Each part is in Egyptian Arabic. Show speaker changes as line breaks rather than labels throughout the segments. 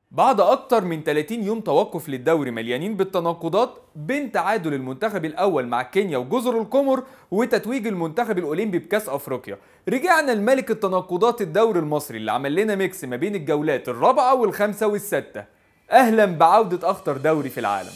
بعد أكتر من 30 يوم توقف للدوري مليانين بالتناقضات بين تعادل المنتخب الأول مع كينيا وجزر القمر وتتويج المنتخب الأولمبي بكأس أفريقيا رجعنا لملك التناقضات الدوري المصري اللي عمل لنا ميكس ما بين الجولات الرابعة والخامسة والستة أهلا بعودة أخطر دوري في العالم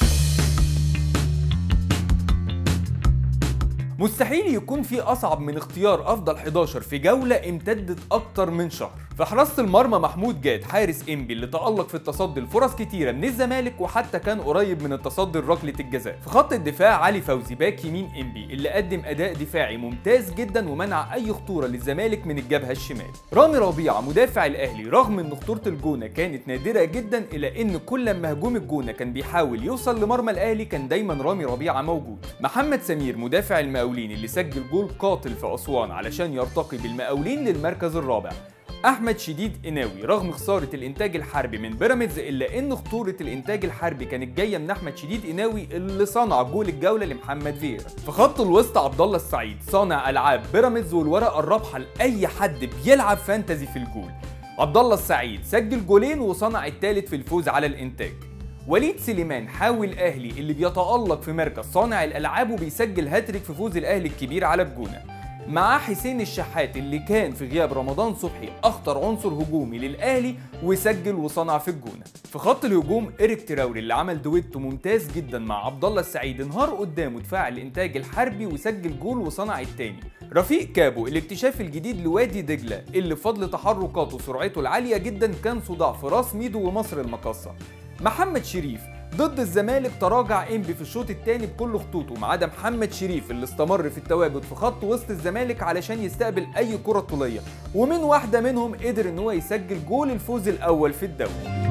مستحيل يكون في أصعب من اختيار أفضل 11 في جولة امتدت أكتر من شهر في حراسة المرمى محمود جاد حارس إنبي اللي تألق في التصدي لفرص كتيرة من الزمالك وحتى كان قريب من التصدي لركلة الجزاء في خط الدفاع علي فوزي باك يمين إنبي اللي قدم أداء دفاعي ممتاز جدا ومنع أي خطورة للزمالك من الجبهة الشمال رامي ربيعة مدافع الأهلي رغم إن خطورة الجونة كانت نادرة جدا إلا إن كل ما هجوم الجونة كان بيحاول يوصل لمرمى الأهلي كان دايما رامي ربيعة موجود محمد سمير مدافع المقاولين اللي سجل جول قاتل في أسوان علشان يرتقي بالمقاولين للمركز الرابع احمد شديد قناوي رغم خساره الانتاج الحربي من بيراميدز الا ان خطوره الانتاج الحربي كانت جايه من احمد شديد قناوي اللي صنع جول الجوله لمحمد فيرا في خط الوسط عبد الله السعيد صانع العاب بيراميدز والورقه الرابحه لاي حد بيلعب فانتزي في الجول عبد الله السعيد سجل جولين وصنع الثالث في الفوز على الانتاج وليد سليمان حاوي الاهلي اللي بيتالق في مركز صانع الالعاب وبيسجل هاتريك في فوز الاهلي الكبير على الجونه معاه حسين الشحات اللي كان في غياب رمضان صبحي اخطر عنصر هجومي للاهلي وسجل وصنع في الجونه في خط الهجوم ايريك تراوري اللي عمل دويتو ممتاز جدا مع عبد الله السعيد انهار قدامه دفاع الانتاج الحربي وسجل جول وصنع التاني رفيق كابو الاكتشاف الجديد لوادي دجله اللي بفضل تحركاته وسرعته العاليه جدا كان صداع في راس ميدو ومصر المقاصه محمد شريف ضد الزمالك تراجع انبي في الشوط الثاني بكل خطوطه ما عدا محمد شريف اللي استمر في التواجد في خط وسط الزمالك علشان يستقبل اي كره طوليه ومن واحده منهم قدر ان هو يسجل جول الفوز الاول في الدوري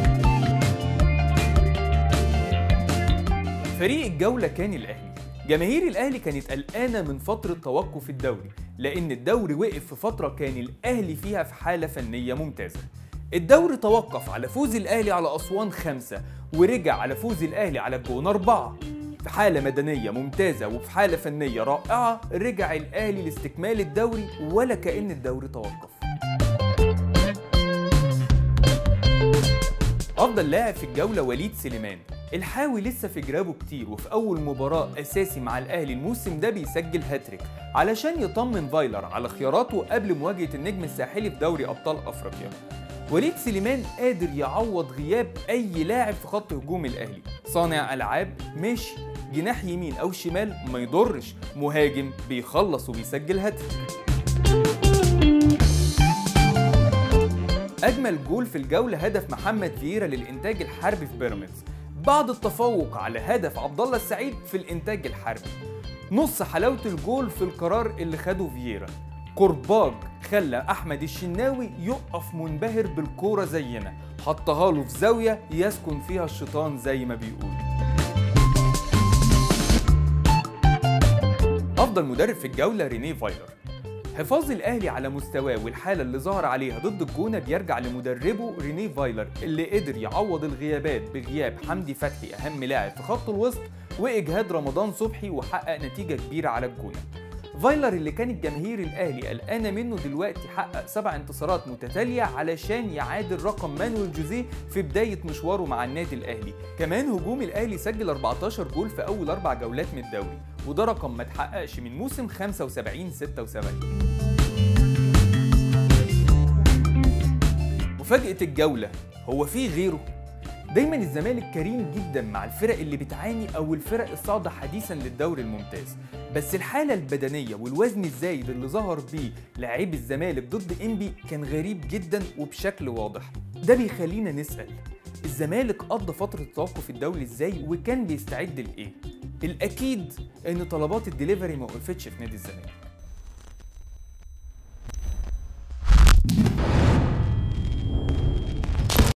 فريق الجوله كان الاهلي جماهير الاهلي كانت قلقانه من فتره توقف الدوري لان الدوري وقف في فتره كان الاهلي فيها في حاله فنيه ممتازه الدوري توقف على فوز الاهلي على اسوان خمسة ورجع على فوز الاهلي على الجون أربعة في حالة مدنية ممتازة وفي حالة فنية رائعة رجع الأهلي لاستكمال الدوري ولا كأن الدوري توقف أفضل لاعب في الجولة وليد سليمان الحاوي لسه في جرابه كتير وفي أول مباراة أساسي مع الأهلي الموسم ده بيسجل هاتريك علشان يطمن فايلر على خياراته قبل مواجهة النجم الساحلي في دوري أبطال أفريقيا وليد سليمان قادر يعوض غياب اي لاعب في خط هجوم الاهلي صانع العاب ماشي جناح يمين او شمال ما يضرش مهاجم بيخلص وبيسجل هاتريك اجمل جول في الجوله هدف محمد فييرا للانتاج الحربي في بيراميدز بعد التفوق على هدف عبد الله السعيد في الانتاج الحربي نص حلاوه الجول في القرار اللي خده فييرا كرباج خلى احمد الشناوي يقف منبهر بالكوره زينا حطها له في زاويه يسكن فيها الشيطان زي ما بيقول افضل مدرب في الجوله رينيه فايلر حفاظ الاهلي على مستواه والحاله اللي ظهر عليها ضد الجونه بيرجع لمدربه رينيه فايلر اللي قدر يعوض الغيابات بغياب حمدي فتحي اهم لاعب في خط الوسط واجهاد رمضان صبحي وحقق نتيجه كبيره على الجونه فايلر اللي كانت جماهير الاهلي قلقانه منه دلوقتي حقق سبع انتصارات متتاليه علشان يعادل رقم مانويل جوزيه في بدايه مشواره مع النادي الاهلي كمان هجوم الاهلي سجل 14 جول في اول اربع جولات من الدوري وده رقم ما اتحققش من موسم 75 76 مفاجاه الجوله هو في غيره دايما الزمالك كريم جدا مع الفرق اللي بتعاني او الفرق الصاعده حديثا للدوري الممتاز بس الحاله البدنيه والوزن الزايد اللي ظهر بيه لاعبي الزمالك ضد انبي كان غريب جدا وبشكل واضح ده بيخلينا نسال الزمالك قضى فتره التوقف الدولي ازاي وكان بيستعد لايه الاكيد ان طلبات الدليفري ما وقفتش في نادي الزمالك